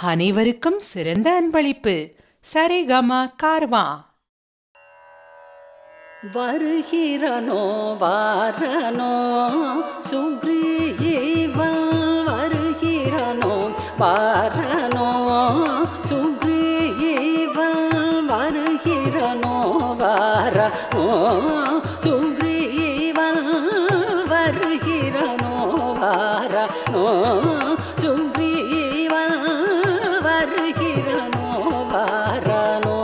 அனைவருக்கும் சிறந்த அன்பளிப்பு சரிகம கார்வா வருகிறனோ வாரனோ சுக்ரீவன் வருகிறனோ வாரனோ சுக்ரீவன் வருகிறனோ வாரனோ சுக்ரீவன் வருகிறனோ வாரனோ சுக்ரீவன் வருகிறனோ வாரனோ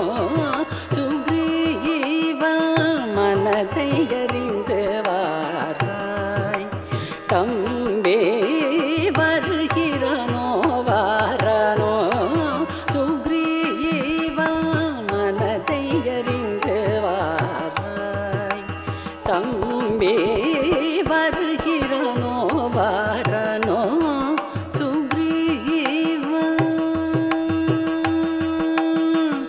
சுக்ரீவன் மனதை அறிந்து வாராய் தம்பே வருகிறனோ வாரனோ சுக்ரீவன் மனதை அறிந்து வாராய் தம்பே வருகிறனோ வாரனோ சுக்ரீவன்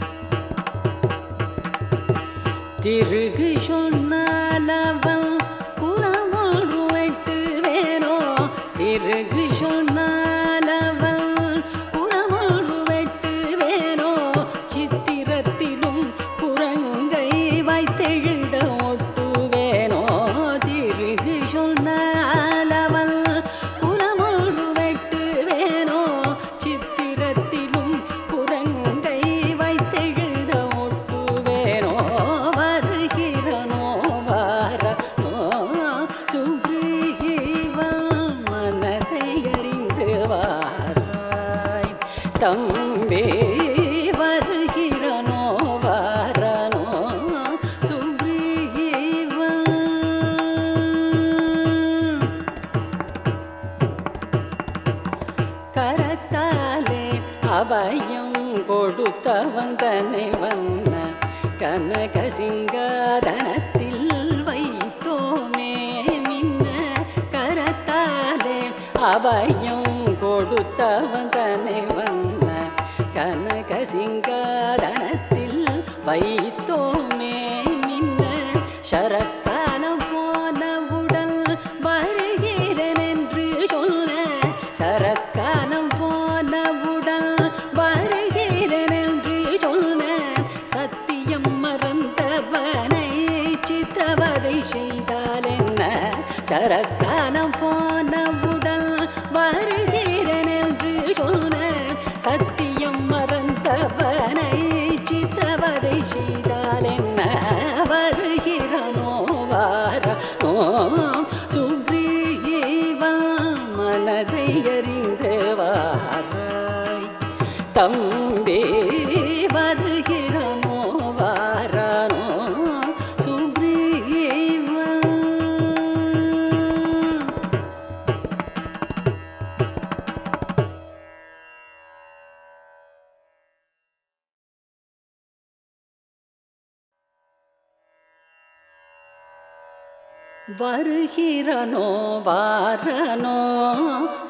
திருகு சொன்னாலவன் குலமொன்று வெட்டு வேணோ திருகு சொன்னாலவன் குலமொன்று வெட்டு வேணோ சித்திரத்திலும் குரங்கை வைத்தெழுத ஒட்டு வேணோ திருகு சொன்னாலவன் குலமொன்று வெட்டு வேணோ சித்திரத்திலும் குரங்கை வைத்தெழுத ஒட்டு வேணோ வருகிறனோ வாரனோ சுக்ரீவன் மனதை அறிந்து வாராய் தம்பே வருகிறனோ வாரனோ சுக்ரீவன் கரத்தாலே அபயம் கொடுத்தவன் தன்னை வந்த கனக சிங்காதனத்தில் வைத்தோமே மின்ன கரத்தாலே அபயம் கொடுத்தவன் தன்னை வந்த கனக சிங்காதனத்தில் வைத்தோமே மின்ன சரக்காலம் போனவுடன் வருகிறேன் என்று சொன்ன சரக்காலம் போனவுடன் வருகிறேன் என்று சொன்ன சத்தியம் மறந்தவனை சித்திரவதை செய்தால் என்ன சரக்காலம் போனவுடன் வருகிறேன் என்று சொன்ன சத்தியம் மறந்தவனை சித்திரவதை செய்தால் என்ன வருகிறனோ வாரனோ சுக்ரீவன் மனதை அறிந்து வாராய் தம்பே வருகிறனோ வாரனோ சுக்ரீவன் வருகிறனோ வாரனோ